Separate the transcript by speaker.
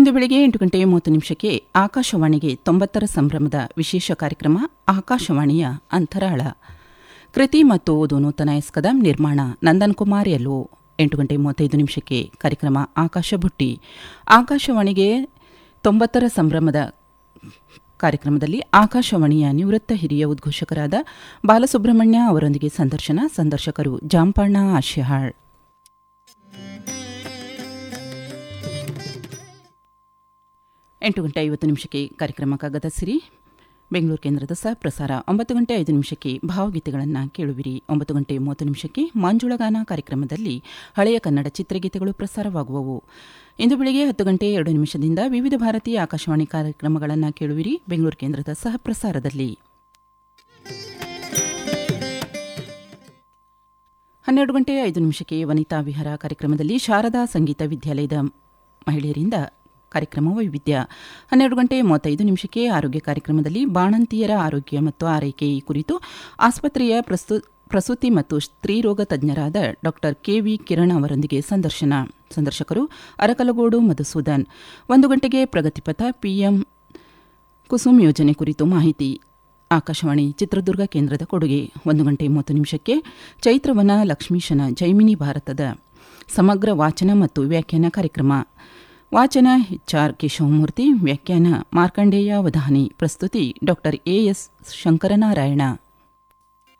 Speaker 1: ಇಂದು ಬೆಳಗ್ಗೆ ಎಂಟು ಗಂಟೆ ಮೂವತ್ತು ನಿಮಿಷಕ್ಕೆ ಆಕಾಶವಾಣಿಗೆ ತೊಂಬತ್ತರ ಸಂಭ್ರಮದ ವಿಶೇಷ ಕಾರ್ಯಕ್ರಮ ಆಕಾಶವಾಣಿಯ ಅಂತರಾಳ ಕೃತಿ ಮತ್ತು ಓದು ನೂತನ ಎಸ್ಕದ ನಿರ್ಮಾಣ ನಂದನ್ ಕುಮಾರ್ ಎಲ್ಲೋ ಎಂಟು ಗಂಟೆ ಮೂವತ್ತೈದು ನಿಮಿಷಕ್ಕೆ ಕಾರ್ಯಕ್ರಮ ಆಕಾಶ ಬುಟ್ಟಿ ಆಕಾಶವಾಣಿಗೆ ತೊಂಬತ್ತರ ಸಂಭ್ರಮದ ಕಾರ್ಯಕ್ರಮದಲ್ಲಿ ಆಕಾಶವಾಣಿಯ ನಿವೃತ್ತ ಹಿರಿಯ ಉದ್ಘೋಷಕರಾದ ಬಾಲಸುಬ್ರಹ್ಮಣ್ಯ ಅವರೊಂದಿಗೆ ಸಂದರ್ಶನ ಸಂದರ್ಶಕರು ಜಾಂಪಣ್ಣ ಆಶಿಹಾಳ್ ಎಂಟು ಗಂಟೆ ಐವತ್ತು ನಿಮಿಷಕ್ಕೆ ಕಾರ್ಯಕ್ರಮ ಕಾಗದ ಸಿರಿ ಬೆಂಗಳೂರು ಕೇಂದ್ರದ ಸಹ ಪ್ರಸಾರ ಒಂಬತ್ತು ಗಂಟೆ ಐದು ನಿಮಿಷಕ್ಕೆ ಭಾವಗೀತೆಗಳನ್ನು ಕೇಳುವಿರಿ ಒಂಬತ್ತು ಗಂಟೆ ಮೂವತ್ತು ನಿಮಿಷಕ್ಕೆ ಮಂಜುಳಗಾನ ಕಾರ್ಯಕ್ರಮದಲ್ಲಿ ಹಳೆಯ ಕನ್ನಡ ಚಿತ್ರಗೀತೆಗಳು ಪ್ರಸಾರವಾಗುವವು ಇಂದು ಬೆಳಿಗ್ಗೆ ಹತ್ತು ಗಂಟೆ ಎರಡು ನಿಮಿಷದಿಂದ ವಿವಿಧ ಭಾರತೀಯ ಆಕಾಶವಾಣಿ ಕಾರ್ಯಕ್ರಮಗಳನ್ನು ಕೇಳುವಿರಿ ಬೆಂಗಳೂರು ಕೇಂದ್ರದ ಸಹ ಪ್ರಸಾರದಲ್ಲಿ ಹನ್ನೆರಡು ಗಂಟೆ ಐದು ನಿಮಿಷಕ್ಕೆ ವನಿತಾ ವಿಹಾರ ಕಾರ್ಯಕ್ರಮದಲ್ಲಿ ಶಾರದಾ ಸಂಗೀತ ವಿದ್ಯಾಲಯದ ಮಹಿಳೆಯರಿಂದ ಕಾರ್ಯಕ್ರಮ ವೈವಿಧ್ಯ ಹನ್ನೆರಡು ಗಂಟೆ ಮೂವತ್ತೈದು ನಿಮಿಷಕ್ಕೆ ಆರೋಗ್ಯ ಕಾರ್ಯಕ್ರಮದಲ್ಲಿ ಬಾಣಂತಿಯರ ಆರೋಗ್ಯ ಮತ್ತು ಆರೈಕೆ ಈ ಕುರಿತು ಆಸ್ಪತ್ರೆಯ ಪ್ರಸ್ತು ಪ್ರಸೂತಿ ಮತ್ತು ಸ್ತ್ರೀರೋಗ ತಜ್ಞರಾದ ಡಾ ಕೆವಿ ಕಿರಣ್ ಅವರೊಂದಿಗೆ ಸಂದರ್ಶನ ಸಂದರ್ಶಕರು ಅರಕಲಗೋಡು ಮಧುಸೂದನ್ ಒಂದು ಗಂಟೆಗೆ ಪ್ರಗತಿಪಥ ಪಿಎಂ ಕುಸುಮ್ ಯೋಜನೆ ಕುರಿತು ಮಾಹಿತಿ ಆಕಾಶವಾಣಿ ಚಿತ್ರದುರ್ಗ ಕೇಂದ್ರದ ಕೊಡುಗೆ ಒಂದು ಗಂಟೆ ಮೂವತ್ತು ನಿಮಿಷಕ್ಕೆ ಚೈತ್ರವನ ಲಕ್ಷ್ಮೀಶನ ಜೈಮಿನಿ ಭಾರತದ ಸಮಗ್ರ ವಾಚನ ಮತ್ತು ವ್ಯಾಖ್ಯಾನ ಕಾರ್ಯಕ್ರಮ ವಾಚನ ಎಚ್ಆರ್ ಕೇಶವಮೂರ್ತಿ ವ್ಯಾಖ್ಯಾನ ಮಾರ್ಕಂಡೇಯ ವಧಾನಿ ಪ್ರಸ್ತುತಿ ಡಾ ಎಎಸ್ ಶಂಕರನಾರಾಯಣ